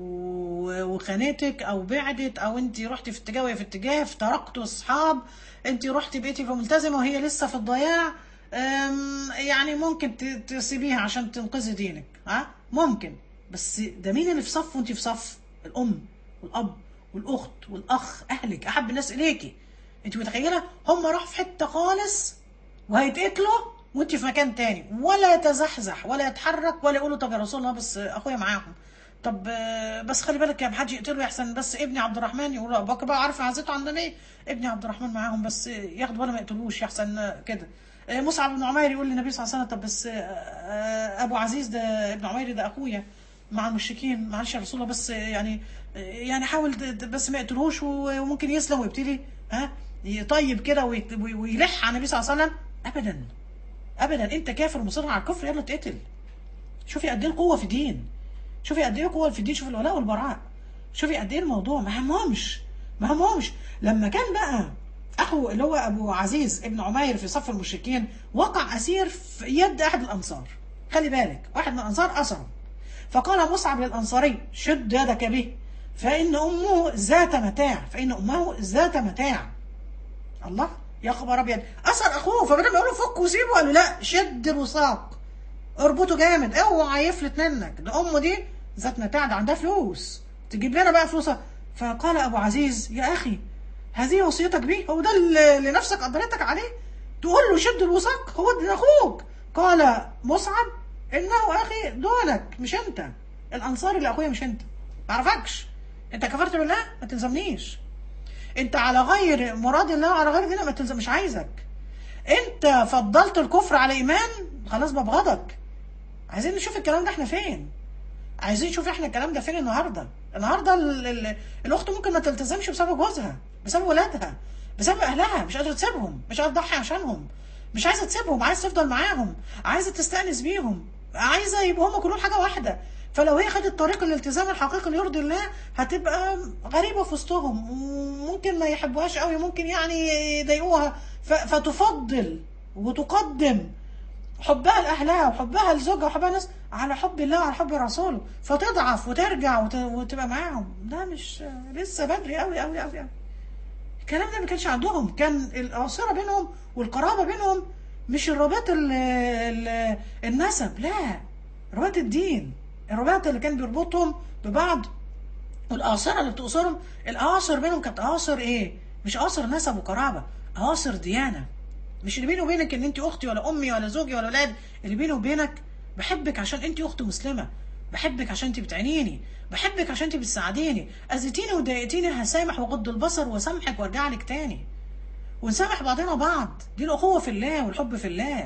و- وخانتك او بعدت او انت رحتي في اتجاه وهي في اتجاه افترقتوا اصحاب انت رحتي بقيتي في ملتزمه وهي لسه في الضياع أم، يعني ممكن ت- تسيبيها عشان تنقذي دينك ها ممكن بس ده مين اللي في صف وانت في صف الام والاب والاخت والاخ اهلك احب الناس اليكي انت متخيله هم راحوا في حته خالص وهيتقتلوا وانت في مكان تاني ولا يتزحزح ولا يتحرك ولا يقولوا طب يا رسول الله بس اخويا معاهم طب آه، بس خلي بالك يا محدش يقتله يحسن بس ابني عبد الرحمن يقول ابو بكر بقى عارف عزته عندنا ايه ابني عبد الرحمن معاهم بس ياخدوا بالهم ما يقتلوش يحسن آه، كده آه، مصعب بن عمير يقول للنبي صلى الله عليه وسلم طب بس آه، آه، ابو عزيز ده ابن عمير ده اخويا مع المشركين معلش يا رسول الله بس يعني يعني حاول ت- ت- بس ما يقتلوش و- وممكن يسلم ويبتدي ها يطيب كده ويت- وي- ويلح على النبي صلى الله عليه وسلم ابدا ابدا انت كافر مصر على الكفر يلا اتقتل شوفي قد ايه القوه في الدين شوفي قد ايه القوه في الدين شوفي الولاء والبراء شوفي قد ايه الموضوع ما همهمش ما همهمش لما كان بقى اخو اللي هو ابو عزيز ابن عمير في صف المشركين وقع اسير في يد احد الانصار خلي بالك واحد من الانصار اسره فقال مصعب للانصاري شد يدك به فان امه ذات متاع فان امه ذات متاع الله يا خبر ابيض اسر اخوه فبدل ما يقول له فك وسيبه قال له لا شد الوثاق اربطه جامد اوعى يفلت منك ده امه دي ذات متاع ده عندها فلوس تجيب لنا بقى فلوسها فقال ابو عزيز يا اخي هذه وصيتك بيه هو ده اللي اللي نفسك قدرتك عليه تقول له شد الوثاق هو ده اخوك قال مصعب انه اخي دونك مش انت الانصاري اللي اخويا مش انت ما اعرفكش انت كفرت بالله ما تلزمنيش انت على غير مراد الله وعلى غير دينه ما تلزم مش عايزك انت فضلت الكفر على ايمان خلاص ببغضك عايزين نشوف الكلام ده احنا فين عايزين نشوف احنا الكلام ده فين النهارده النهارده ال ال الاخت ممكن ما تلتزمش بسبب جوزها بسبب ولادها بسبب اهلها مش قادره تسيبهم مش قادره تضحي عشانهم مش عايزه تسيبهم عايزه تفضل معاهم عايزه تستانس بيهم عايزه يبقوا هم كلهم حاجه واحده فلو هي خدت طريق الالتزام الحقيقي اللي يرضي الله هتبقى غريبه في وسطهم وممكن ما يحبوهاش قوي ممكن يعني يضايقوها ف- فتفضل وتقدم حبها لاهلها وحبها لزوجها وحبها لناس على حب الله وعلى حب رسوله فتضعف وترجع وت... وتبقى معاهم ده مش لسه بدري قوي قوي قوي قوي الكلام ده ما كانش عندهم كان الأوصرة بينهم والقرابة بينهم مش الرباط ال... ال... النسب لا رباط الدين الرباط اللي كان بيربطهم ببعض والآثار اللي بتأثرهم الأواصر بينهم كانت أواصر إيه؟ مش أواصر نسب وقرابة أواصر ديانة مش اللي بيني وبينك ان انت اختي ولا امي ولا زوجي ولا ولاد اللي بيني وبينك بحبك عشان انت اخت مسلمه بحبك عشان انت بتعينيني بحبك عشان انت بتساعديني اذيتيني وضايقتيني هسامح واغض البصر واسامحك وارجع لك تاني ونسامح بعضنا بعض دي الاخوه في الله والحب في الله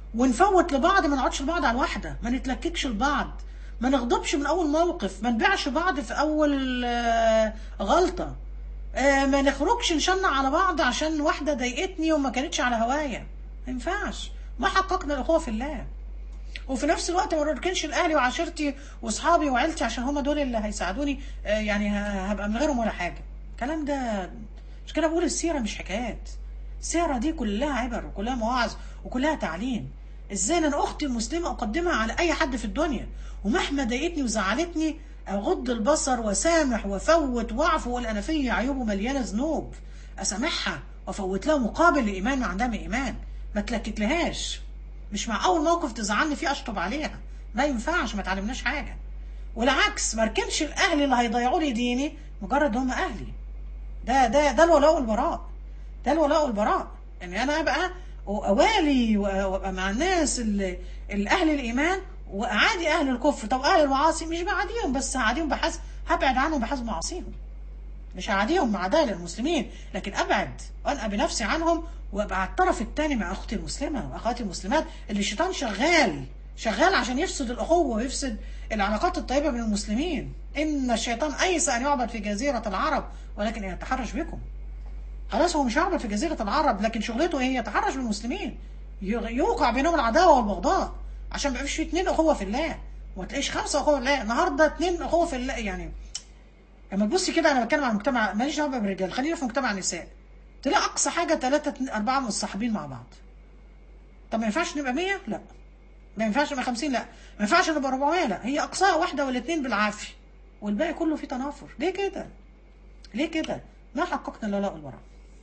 ونفوت لبعض ما نقعدش لبعض على الواحده ما نتلككش لبعض ما نغضبش من اول موقف ما نبيعش بعض في اول آه، غلطه آه، ما نخرجش نشنع على بعض عشان واحده ضايقتني وما كانتش على هوايا ما ينفعش ما حققنا الاخوه في الله وفي نفس الوقت ما نركنش لاهلي وعشيرتي واصحابي وعيلتي عشان هم دول اللي هيساعدوني آه، يعني ه- هبقى من غيرهم ولا حاجه الكلام ده مش كده بقول السيره مش حكايات السيره دي كلها عبر وكلها مواعظ وكلها تعليم ازاي انا اختي المسلمه اقدمها على اي حد في الدنيا ومهما ضايقتني وزعلتني اغض البصر وسامح وافوت واعفو واقول انا فيا عيوب ومليانه ذنوب اسامحها وافوت لها مقابل لايمان ما عندها من ايمان ما تلككلهاش مش مع اول موقف تزعلني فيه اشطب عليها ما ينفعش ما تعلمناش حاجه والعكس ما اركنش الاهل اللي هيضيعوا لي ديني مجرد هم اهلي ده ده ده الولاء والبراء ده الولاء والبراء ان انا ابقى اوالي وابقى مع الناس اللي اللي اهل الايمان واعادي اهل الكفر طب اهل المعاصي مش بعاديهم بس هعاديهم بحسب هبعد عنهم بحسب معاصيهم مش هعاديهم مع عداء للمسلمين لكن ابعد وانقى بنفسي عنهم وابقى على الطرف الثاني مع اختي المسلمه واخواتي المسلمات اللي الشيطان شغال شغال عشان يفسد الاخوه ويفسد العلاقات الطيبه بين المسلمين ان الشيطان ايس ان يعبد في جزيره العرب ولكن يتحرش بكم خلاص هو مش هيعبد في جزيره العرب لكن شغلته ايه يتحرش بالمسلمين يغ- يوقع بينهم العداوه والبغضاء عشان ما يبقاش في اتنين اخوه في الله وما تلاقيش خمسه اخوه في الله النهارده اتنين اخوه في الله يعني لما تبصي كده انا بتكلم عن المجتمع ماليش دعوه بالرجال خلينا في مجتمع النساء تلاقي اقصى حاجه ثلاثه اربعه متصاحبين مع بعض طب ما ينفعش نبقى 100 لا ما ينفعش نبقى 50 لا ما ينفعش نبقى 400 لا هي اقصاها واحده ولا اتنين بالعافيه والباقي كله فيه تنافر ليه كده ليه كده ما حققنا الولاء والبراء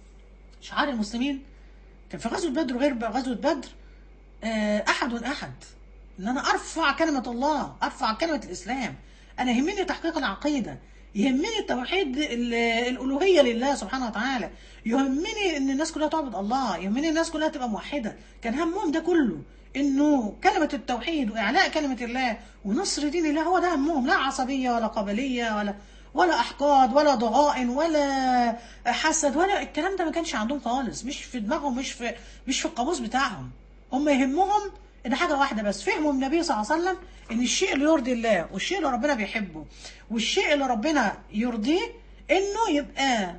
شعار المسلمين كان في غزوه بدر وغير غزوه بدر آه، احد احد ان انا ارفع كلمه الله ارفع كلمه الاسلام انا يهمني تحقيق العقيده يهمني التوحيد ال- الالوهيه لله سبحانه وتعالى يهمني ان الناس كلها تعبد الله يهمني الناس كلها تبقى موحده كان همهم ده كله انه كلمه التوحيد واعلاء كلمه الله ونصر دين الله هو ده همهم لا عصبيه ولا قبليه ولا ولا احقاد ولا ضغائن ولا حسد ولا الكلام ده ما كانش عندهم خالص مش في دماغهم مش في مش في القاموس بتاعهم هم يهمهم ان حاجه واحده بس فهموا من النبي صلى الله عليه وسلم ان الشيء اللي يرضي الله والشيء اللي ربنا بيحبه والشيء اللي ربنا يرضيه انه يبقى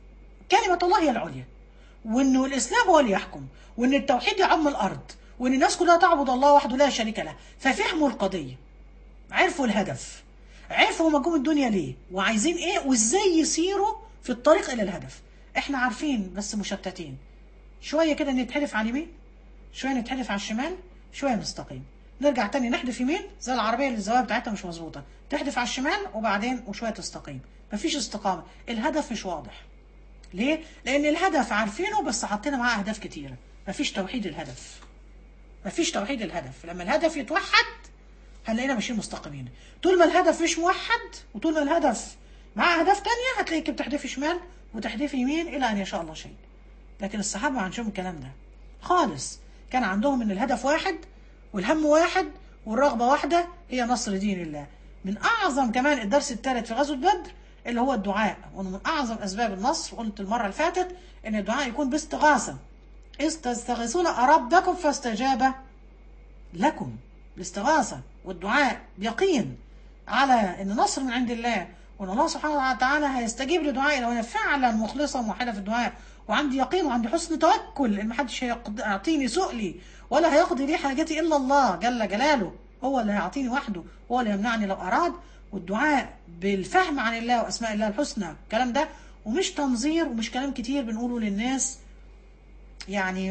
كلمه الله هي العليا وانه الاسلام هو اللي يحكم وان التوحيد يعم الارض وان الناس كلها تعبد الله وحده لا شريك له ففهموا القضيه عرفوا الهدف عرفوا هم جم الدنيا ليه وعايزين ايه وازاي يسيروا في الطريق الى الهدف احنا عارفين بس مشتتين شويه كده نتحدف على اليمين شويه نتحدف على الشمال شويه نستقيم نرجع تاني نحدف يمين زي العربيه اللي الزوايا بتاعتها مش مظبوطه تحدف على الشمال وبعدين وشويه تستقيم مفيش استقامه الهدف مش واضح ليه لان الهدف عارفينه بس حاطين معاه اهداف كتيره مفيش توحيد الهدف مفيش توحيد الهدف لما الهدف يتوحد هنلاقينا ماشيين مستقيمين طول ما الهدف مش موحد وطول ما الهدف مع اهداف تانية هتلاقيك بتحدفي شمال وتحدفي يمين الى ان يشاء الله شيء لكن الصحابه ما عندهم الكلام ده خالص كان عندهم ان الهدف واحد والهم واحد والرغبه واحده هي نصر دين الله من اعظم كمان الدرس الثالث في غزوه بدر اللي هو الدعاء وانه من اعظم اسباب النصر قلت المره اللي فاتت ان الدعاء يكون باستغاثه إذ تستغيثون ربكم فاستجاب لكم الاستغاثة والدعاء يقين على ان نصر من عند الله وان الله سبحانه وتعالى هيستجيب لدعائي لو انا فعلا مخلصة موحدة في الدعاء وعندي يقين وعندي حسن توكل ان محدش هيعطيني سؤلي ولا هيقضي لي حاجتي الا الله جل جلاله هو اللي هيعطيني وحده هو اللي يمنعني لو اراد والدعاء بالفهم عن الله واسماء الله الحسنى الكلام ده ومش تنظير ومش كلام كتير بنقوله للناس يعني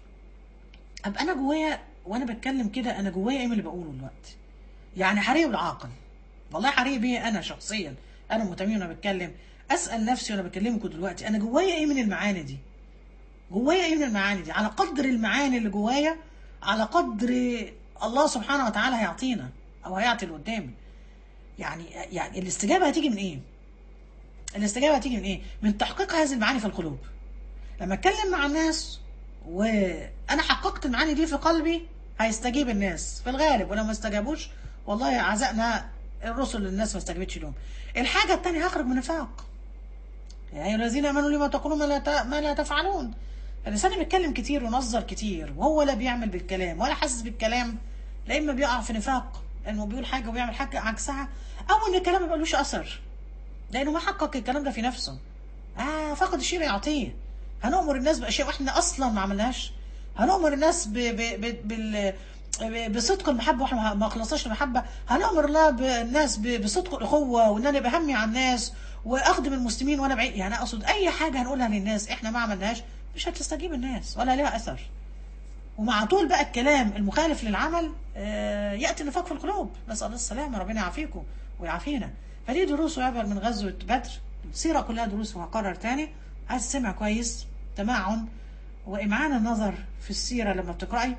ابقى انا جوايا وانا بتكلم كده انا جوايا ايه من اللي بقوله دلوقتي يعني حريق بالعقل والله حريق بيه انا شخصيا انا مهتمين وانا بتكلم اسال نفسي وانا بكلمكم دلوقتي انا جوايا ايه من المعاني دي جوايا ايه من المعاني دي على قدر المعاني اللي جوايا على قدر الله سبحانه وتعالى هيعطينا او هيعطي اللي قدامي يعني يعني الاستجابه هتيجي من ايه الاستجابه هتيجي من ايه من تحقيق هذه المعاني في القلوب لما اتكلم مع الناس وانا حققت المعاني دي في قلبي هيستجيب الناس في الغالب ولو ما استجابوش والله عزقنا الرسل الناس ما استجابتش لهم الحاجه الثانيه هخرج من نفاق يا ايها الذين امنوا لما تقولون ما لا ت- ما لا تفعلون الانسان اللي بيتكلم كتير ونظر كتير وهو لا بيعمل بالكلام ولا حاسس بالكلام لا اما بيقع في نفاق انه بيقول حاجه وبيعمل حاجه عكسها او ان الكلام ما بقالوش اثر لانه ما حقق الكلام ده في نفسه اه فقد الشيء لا يعطيه هنؤمر الناس باشياء واحنا اصلا ما عملناش هنؤمر الناس ب ب ب بال ب- بصدق المحبه واحنا ما خلصناش المحبه هنؤمر الله بالناس ب- بصدق الاخوه وان انا بهمي على الناس واخدم المسلمين وانا بعيد يعني اقصد اي حاجه هنقولها للناس احنا ما عملناش مش هتستجيب الناس ولا لها اثر ومع طول بقى الكلام المخالف للعمل آه، ياتي النفاق في القلوب نسال الله السلامه ربنا يعافيكم ويعافينا فدي دروس وعبر من غزوه بدر السيره كلها دروس وهكرر تاني عايز تسمع كويس تمعن وامعان النظر في السيره لما بتقراي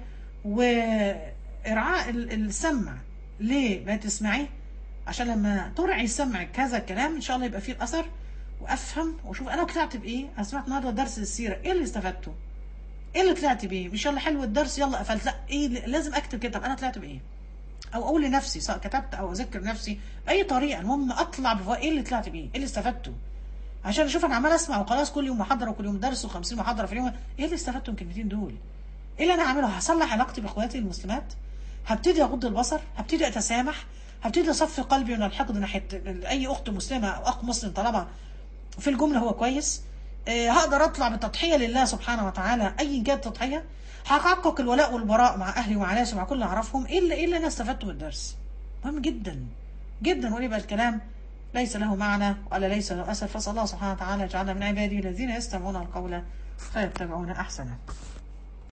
وارعاء ال- السمع ليه ما تسمعيه عشان لما ترعي سمعك هذا الكلام ان شاء الله يبقى فيه الاثر وافهم واشوف انا طلعت بايه انا سمعت النهارده درس السيره ايه اللي استفدته ايه اللي طلعت بيه مش يلا حلو الدرس يلا قفلت لا ايه اللي- لازم اكتب كده طب انا طلعت بايه او اقول لنفسي سواء كتبت او اذكر نفسي اي طريقه المهم اطلع بفو... ايه اللي طلعت بيه ايه اللي استفدته عشان اشوف انا عمال اسمع وخلاص كل يوم محاضره وكل يوم درس و50 محاضره في اليوم ايه اللي استفدته من الكلمتين دول ايه اللي انا هعمله هصلح علاقتي باخواتي المسلمات هبتدي اغض البصر هبتدي اتسامح هبتدي اصفي قلبي من الحقد ناحيه اي اخت مسلمه او اخ مسلم طالما في الجمله هو كويس آه، هقدر اطلع بتضحيه لله سبحانه وتعالى ايا كانت التضحيه هحقق الولاء والبراء مع اهلي ومع ناسي ومع كل اللي اعرفهم ايه اللي ايه اللي انا استفدته من الدرس مهم جدا جدا ويبقى الكلام ليس له معنى ولا ليس له اثر فاسال الله سبحانه وتعالى يجعلنا من عباده الذين يستمعون القول فيتبعون احسنه